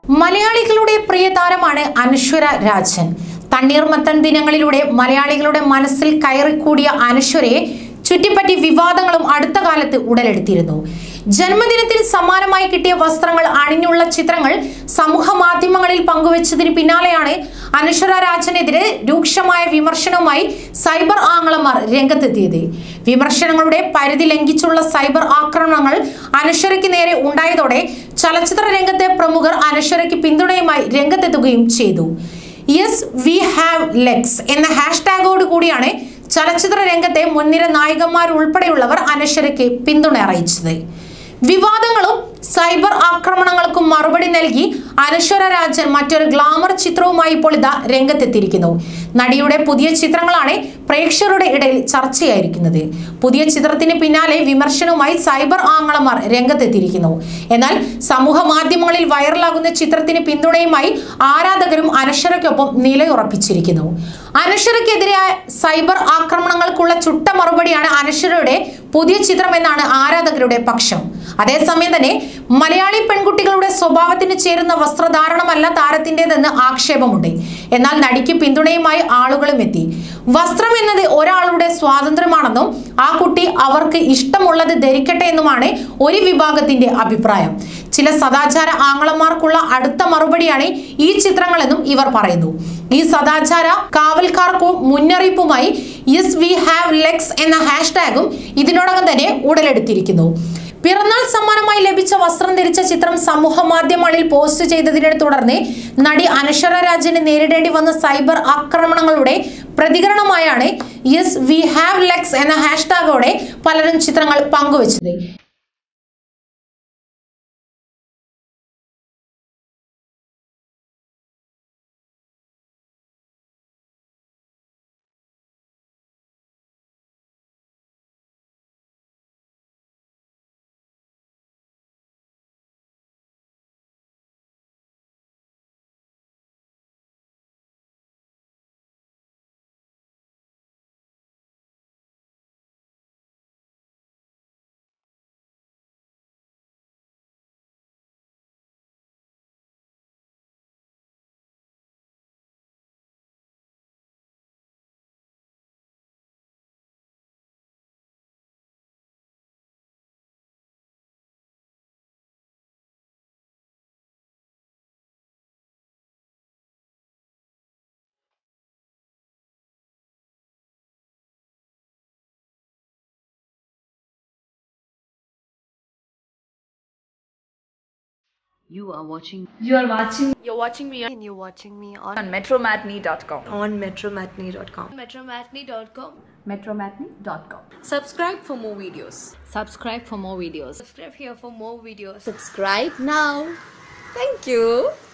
മലയാളികളുടെ പ്രിയ താരമാണ് അനശ്വര രാജൻ തണ്ണീർമത്തൻ ദിനങ്ങളിലൂടെ മലയാളികളുടെ മനസ്സിൽ കയറിക്കൂടിയ അനശ്വരയെ ചുറ്റിപ്പറ്റി വിവാദങ്ങളും അടുത്ത കാലത്ത് ഉടലെടുത്തിരുന്നു ജന്മദിനത്തിൽ സമ്മാനമായി കിട്ടിയ വസ്ത്രങ്ങൾ അണിഞ്ഞുള്ള ചിത്രങ്ങൾ സമൂഹ മാധ്യമങ്ങളിൽ പങ്കുവച്ചതിന് പിന്നാലെയാണ് അനശ്വര രാജനെതിരെ രൂക്ഷമായ വിമർശനവുമായി സൈബർ ആങ്ങളമാർ രംഗത്തെത്തിയത് വിമർശനങ്ങളുടെ പരിധി ലംഘിച്ചുള്ള സൈബർ ആക്രമണങ്ങൾ അനശ്വരയ്ക്ക് നേരെ ഉണ്ടായതോടെ ചലച്ചിത്ര രംഗത്തെ പ്രമുഖർ അനശ്വരയ്ക്ക് പിന്തുണയുമായി രംഗത്തെത്തുകയും ചെയ്തു യെസ് വി ഹാവ് ലെഗ്സ് എന്ന ഹാഷ്ടാഗോട് കൂടിയാണ് ചലച്ചിത്ര രംഗത്തെ മുൻനിര നായികന്മാർ ഉൾപ്പെടെയുള്ളവർ അനശ്വരയ്ക്ക് പിന്തുണ അറിയിച്ചത് വിവാദങ്ങളും സൈബർ ആക്രമണങ്ങൾക്കും മറുപടി നൽകി അനശ്വര രാജൻ മറ്റൊരു ഗ്ലാമർ ചിത്രവുമായി ഇപ്പോൾ ഇതാ രംഗത്തെത്തിയിരിക്കുന്നു നടിയുടെ പുതിയ ചിത്രങ്ങളാണ് പ്രേക്ഷകരുടെ ഇടയിൽ ചർച്ചയായിരിക്കുന്നത് പുതിയ ചിത്രത്തിന് പിന്നാലെ വിമർശനവുമായി സൈബർ ആങ്ങളമാർ രംഗത്തെത്തിയിരിക്കുന്നു എന്നാൽ സമൂഹ മാധ്യമങ്ങളിൽ വൈറലാകുന്ന ചിത്രത്തിന് പിന്തുണയുമായി ആരാധകരും അനശ്വരയ്ക്കൊപ്പം നിലയുറപ്പിച്ചിരിക്കുന്നു അനശ്വരയ്ക്കെതിരായ സൈബർ ആക്രമണങ്ങൾക്കുള്ള ചുട്ട മറുപടിയാണ് അനശ്വരയുടെ പുതിയ ചിത്രം എന്നാണ് ആരാധകരുടെ പക്ഷം അതേസമയം തന്നെ മലയാളി പെൺകുട്ടികളുടെ സ്വഭാവത്തിന് ചേരുന്ന വസ്ത്രധാരണമല്ല താരത്തിൻ്റെതെന്ന് ആക്ഷേപമുണ്ട് എന്നാൽ നടിക്ക് പിന്തുണയുമായി ആളുകളും എത്തി വസ്ത്രം എന്നത് ഒരാളുടെ സ്വാതന്ത്ര്യമാണെന്നും ആ കുട്ടി അവർക്ക് ഇഷ്ടമുള്ളത് ധരിക്കട്ടെ എന്നുമാണ് ഒരു വിഭാഗത്തിന്റെ അഭിപ്രായം ചില സദാചാര ആങ്ങളന്മാർക്കുള്ള അടുത്ത മറുപടിയാണ് ഈ ചിത്രങ്ങളെന്നും ഇവർ പറയുന്നു ഈ സദാചാര കാവൽക്കാർക്കും മുന്നറിയിപ്പുമായി യെസ് വി ഹാവ് ലെഗ്സ് എന്ന ഹാഷ്ടാഗും ഇതിനോടകം തന്നെ ഉടലെടുത്തിരിക്കുന്നു പിറന്നാൾ സമ്മാനമായി ലഭിച്ച വസ്ത്രം ധരിച്ച ചിത്രം സമൂഹ മാധ്യമങ്ങളിൽ പോസ്റ്റ് ചെയ്തതിനെ തുടർന്ന് നടി അനശ്വര രാജന് നേരിടേണ്ടി വന്ന സൈബർ ആക്രമണങ്ങളുടെ പ്രതികരണമായാണ് യെസ് വി ഹാവ് ലെഗ്സ് എന്ന ഹാഷ്ടാഗോടെ പലരും ചിത്രങ്ങൾ പങ്കുവച്ചത് You are watching You are watching You're watching me on and you're watching me on, on metromatney.com. on metromatney.com. Metromatney.com. metromatney.com. Subscribe for more videos. subscribe for more videos. Subscribe here for more videos. Subscribe now. Thank you.